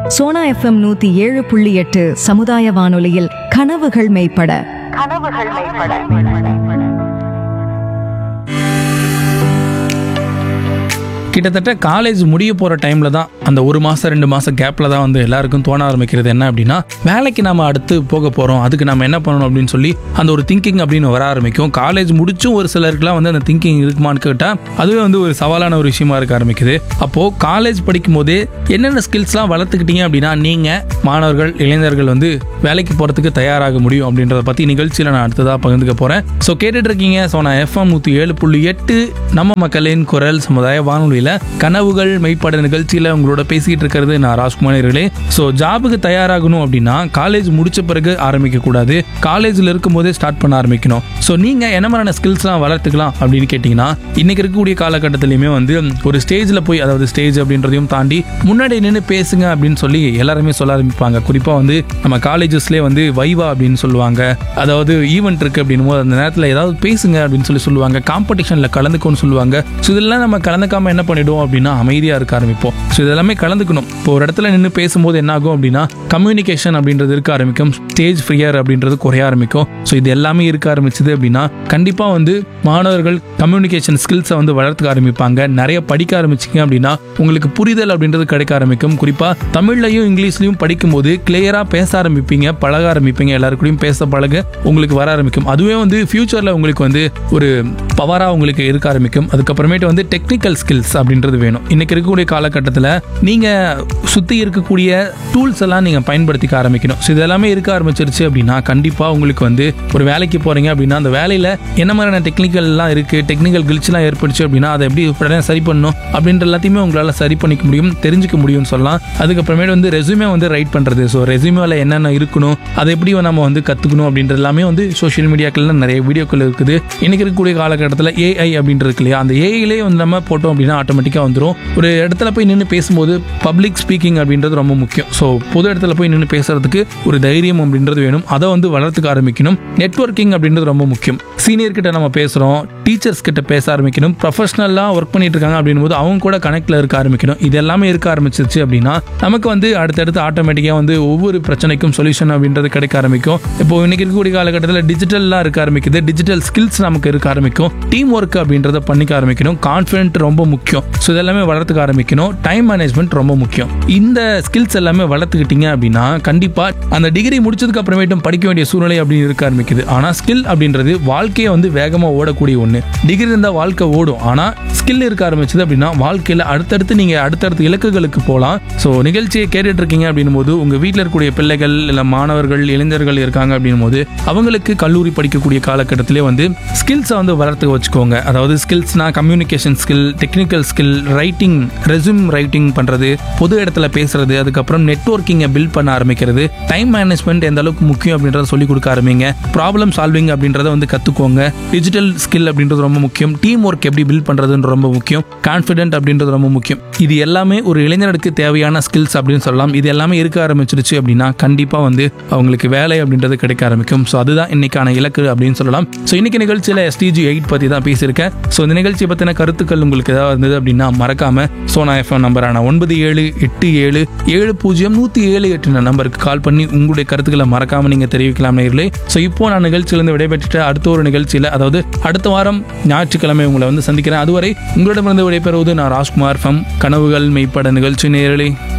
Sona FM நூத்தி ஏழு புள்ளி எட்டு சமுதாய வானொலியில் கனவுகள் மெய்ப்பட கனவுகள் மேம்பட கிட்டத்தட்ட காலேஜ் முடிய போகிற டைமில் தான் அந்த ஒரு மாதம் ரெண்டு மாதம் கேப்பில் தான் வந்து எல்லாருக்கும் தோண ஆரம்பிக்கிறது என்ன அப்படின்னா வேலைக்கு நம்ம அடுத்து போக போகிறோம் அதுக்கு நம்ம என்ன பண்ணணும் அப்படின்னு சொல்லி அந்த ஒரு திங்கிங் அப்படின்னு வர ஆரம்பிக்கும் காலேஜ் முடிச்சும் ஒரு சிலருக்குலாம் வந்து அந்த திங்கிங் இருக்குமான்னு கேட்டால் அதுவே வந்து ஒரு சவாலான ஒரு விஷயமா இருக்க ஆரம்பிக்குது அப்போது காலேஜ் படிக்கும் போதே என்னென்ன ஸ்கில்ஸ்லாம் வளர்த்துக்கிட்டீங்க அப்படின்னா நீங்கள் மாணவர்கள் இளைஞர்கள் வந்து வேலைக்கு போகிறதுக்கு தயாராக முடியும் அப்படின்றத பற்றி நிகழ்ச்சியில் நான் அடுத்ததாக பகிர்ந்துக்க போகிறேன் ஸோ கேட்டுட்டு இருக்கீங்க ஸோ நான் எஃப்எம் நூற்றி ஏழு புள்ளி எட்டு நம்ம மக்களின் குரல் சமுதாய வானொலியில் கனவுகள் மெய்ப்பட நிகழ்ச்சியில் உங்களோட பேசிக்கிட்டு இருக்கிறது நான் ராஜ்குமார் அவர்களே ஸோ ஜாபுக்கு தயாராகணும் அப்படின்னா காலேஜ் முடிச்ச பிறகு ஆரம்பிக்கக்கூடாது காலேஜில் இருக்கும்போதே ஸ்டார்ட் பண்ண ஆரம்பிக்கணும் ஸோ நீங்கள் என்ன மாதிரியான ஸ்கில்ஸ்லாம் வளர்த்துக்கலாம் அப்படின்னு கேட்டிங்கன்னா இன்னைக்கு இருக்கக்கூடிய காலகட்டத்திலையுமே வந்து ஒரு ஸ்டேஜில் போய் அதாவது ஸ்டேஜ் அப்படின்றதையும் தாண்டி முன்னாடி நின்று பேசுங்க அப்படின்னு சொல்லி எல்லாருமே சொல்ல ஆரம்பிப்பாங்க குறிப்பாக வந்து நம்ம காலேஜஸ்லேயே வந்து வைவா அப்படின்னு சொல்லுவாங்க அதாவது ஈவெண்ட் இருக்குது அப்படின்னும் போது அந்த நேரத்தில் ஏதாவது பேசுங்க அப்படின்னு சொல்லி சொல்லுவாங்க காம்படிஷனில் கலந்துக்கோன்னு சொல்லுவாங்க ஸோ இதெல்லாம் நம்ம கலந்துக்காம என்ன பண்ணிடுவோம் அப்படின்னா அமைதியாக இருக்க ஆரம்பிப்போம் ஸோ இதெல்லாமே கலந்துக்கணும் இப்போ ஒரு இடத்துல நின்று பேசும்போது என்ன ஆகும் அப்படின்னா கம்யூனிகேஷன் அப்படின்றது இருக்க ஆரம்பிக்கும் ஸ்டேஜ் ஃப்ரீயர் அப்படின்றது குறைய ஆரம்பிக்கும் ஸோ இது எல்லாமே இருக்க ஆரம்பிச்சது அப்படின்னா கண்டிப்பாக வந்து மாணவர்கள் கம்யூனிகேஷன் ஸ்கில்ஸை வந்து வளர்த்துக்க ஆரம்பிப்பாங்க நிறைய படிக்க ஆரம்பிச்சிங்க அப்படின்னா உங்களுக்கு புரிதல் அப்படின்றது கிடைக்க ஆரம்பிக்கும் குறிப்பாக தமிழ்லையும் இங்கிலீஷ்லையும் படிக்கும்போது கிளியராக பேச ஆரம்பிப்பீங்க பழக ஆரம்பிப்பீங்க எல்லாருக்கூடயும் பேச பழக உங்களுக்கு வர ஆரம்பிக்கும் அதுவே வந்து ஃபியூச்சரில் உங்களுக்கு வந்து ஒரு பவராக உங்களுக்கு இருக்க ஆரம்பிக்கும் அதுக்கப்புறமேட்டு வந்து டெக்னிக்கல் ஸ்கில்ஸ் அப்படின்றது வேணும் இன்னைக்கு இருக்கக்கூடிய காலகட்டத்தில் நீங்கள் சுற்றி இருக்கக்கூடிய டூல்ஸ் எல்லாம் நீங்கள் பயன்படுத்திக்க ஆரம்பிக்கணும் ஸோ இதெல்லாமே இருக்க ஆரம்பிச்சிருச்சு அப்படின்னா கண்டிப்பாக உங்களுக்கு வந்து ஒரு வேலைக்கு போகிறீங்க அப்படின்னா அந்த வேலையில் என்ன மாதிரியான டெக்னிக்கல்லாம் இருக்குது டெக்னிக்கல் கில்ச்லாம் ஏற்பட்டுச்சு அப்படின்னா அதை எப்படி உடனே சரி பண்ணணும் அப்படின்ற எல்லாத்தையுமே உங்களால் சரி பண்ணிக்க முடியும் தெரிஞ்சுக்க முடியும்னு சொல்லலாம் அதுக்கப்புறமேட்டு வந்து ரெஸ்யூமே வந்து ரைட் பண்ணுறது ஸோ ரெஸ்யூமேல என்னென்ன இருக்கணும் அதை எப்படி நம்ம வந்து கற்றுக்கணும் அப்படின்றது எல்லாமே வந்து சோஷியல் மீடியாக்கள்ல நிறைய வீடியோக்கள் இருக்குது இன்னைக்கு இருக்கக்கூடிய காலகட்டத்தில் ஏஐ அப்படின்றது இருக்கு இல்லையா அந்த ஏஐலே வந்து நம்ம போட்டோம் அப்படின்னா ஆட்டோமேட்டிக்காக வந்துடும் ஒரு இடத்துல போய் நின்று பேசும்போது பப்ளிக் ஸ்பீக்கிங் அப்படின்றது ரொம்ப முக்கியம் ஸோ பொது இடத்துல போய் நின்று பேசுறதுக்கு ஒரு தைரியம் அப்படின்றது வேணும் அதை வந்து வளர்த்துக்க ஆரம்பிக்கணும் நெட்வொர்க்கிங் அப்படின்றது ரொம்ப முக்கியம் சீனியர் கிட்ட நம்ம பேசுகிறோம் டீச்சர்ஸ் கிட்ட பேச ஆரம்பிக்கணும் ப்ரொஃபஷனலாக ஒர்க் பண்ணிட்டு இருக்காங்க அப்படின் போது அவங்க கூட கனெக்ட்ல இருக்க ஆரம்பிக்கணும் இது எல்லாமே இருக்க ஆரம்பிச்சிருச்சு அப்படின்னா நமக்கு வந்து அடுத்தடுத்து ஆட்டோமேட்டிக்காக வந்து ஒவ்வொரு பிரச்சனைக்கும் சொல்யூஷன் அப்படின்றது கிடைக்க ஆரம்பிக்கும் இப்போ இன்னைக்கு இருக்கக்கூடிய காலகட்டத்தில் டிஜிட்டல்லாம் இருக்க ஆரம்பிக்குது டிஜிட்டல் ஸ்கில்ஸ் நமக்கு இருக்க ஆரம்பிக்கும் டீம் ஒர்க் அப்படின்றத பண்ணிக்க ஆரம்பிக்கணும் கான்ஃபிடென்ட் ரொம்ப முக்கியம் ஸோ இதெல்லாமே வளர்த்துக்க ஆரம்பிக்கணும் டைம் மேனேஜ்மெண்ட் ரொம்ப முக்கியம் இந்த ஸ்கில்ஸ் எல்லாமே வளர்த்துக்கிட்டீங்க அப்படின்னா கண்டிப்பாக அந்த டிகிரி முடிச்சதுக்கு அப்புறமேட்டும் படிக்க வேண்டிய சூழ்நிலை அப்படின்னு இருக்க ஆரம்பிக்குது ஆனால் ஸ்கில் அப்படின்றது வாழ்க்கையை வந்து வேகமாக ஓடக்கூடிய ஒன்று டிகிரி இருந்தால் வாழ்க்கை ஓடும் ஆனால் ஸ்கில் இருக்க ஆரம்பிச்சது அப்படின்னா வாழ்க்கையில் அடுத்தடுத்து நீங்கள் அடுத்தடுத்த இலக்குகளுக்கு போகலாம் ஸோ நிகழ்ச்சியை கேட்டுட்டு இருக்கீங்க அப்படின்னும் போது உங்கள் வீட்டில் இருக்கக்கூடிய பிள்ளைகள் இல்லை மாணவர்கள் இளைஞர்கள் இருக்காங்க அப்படின்னும் போது அவங்களுக்கு கல்லூரி படிக்கக்கூடிய காலகட்டத்திலே வந்து ஸ்கில்ஸை வந்து வளர்த்து வச்சுக்கோங்க அதாவது ஸ்கில்ஸ்னா communication skill technical skill writing resume writing பண்ணுறது பொது இடத்துல பேசுறது அதுக்கப்புறம் நெட்வொர்க்கிங்கை பில்ட் பண்ண ஆரம்பிக்கிறது டைம் மேனேஜ்மெண்ட் எந்த அளவுக்கு முக்கியம் அப்படின்றத சொல்லி கொடுக்க ஆரம்பிங்க ப்ராப்ளம் சால்விங் அப்படின்றத வந்து கற்றுக்கோங்க டிஜிட்டல் ஸ்கில் அப்படின்றது ரொம்ப முக்கியம் டீம் ஒர்க் எப்படி பில்ட் பண்ணுறதுன்ற ரொம்ப முக்கியம் கான்ஃபிடென்ட் அப்படின்றது ரொம்ப முக்கியம் இது எல்லாமே ஒரு இளைஞருக்கு தேவையான ஸ்கில்ஸ் அப்படின்னு சொல்லலாம் இது எல்லாமே இருக்க ஆரம்பிச்சிருச்சு அப்படின்னா கண்டிப்பாக வந்து அவங்களுக்கு வேலை அப்படின்றது கிடைக்க ஆரம்பிக்கும் ஸோ அதுதான் இன்னைக்கான இலக்கு அப்படின்னு சொல்லலாம் ஸோ இன்னைக்கு நிகழ்ச்சியில் எஸ்டிஜி எயிட் பற்றி தான் பேசியிருக்கேன் ஸோ இந்த நிகழ்ச்சியை பற்றின கருத்துக்கள் உங்களுக்கு ஏதாவது இருந்தது அப்படின்னா மறக்காம சோனா எஃப்எம் நம்பரான ஒன்பது ஏழு எட்டு ஏழு ஏழு பூஜ்ஜியம் நூற்றி ஏழு எட்டு நம்பருக்கு கால் பண்ணி உங்களுடைய கருத்துக்களை மறக்காம நீங்கள் தெரிவிக்கலாம் நேர்களே ஸோ இப்போ நான் நிகழ்ச்சியிலிருந்து விடைபெற்றுட்டு அடுத்த ஒரு நிகழ்ச்சியில் அதாவது அடுத்த வாரம் ஞாயிற்றுக்கிழமை உங்களை வந்து சந்திக்கிறேன் அதுவரை உங்களிடமிருந்து விடைபெறுவது நான் ராஜ்குமார் ஃபம் கனவுகள் மெய்ப்பட நிகழ்ச்சி நேரலே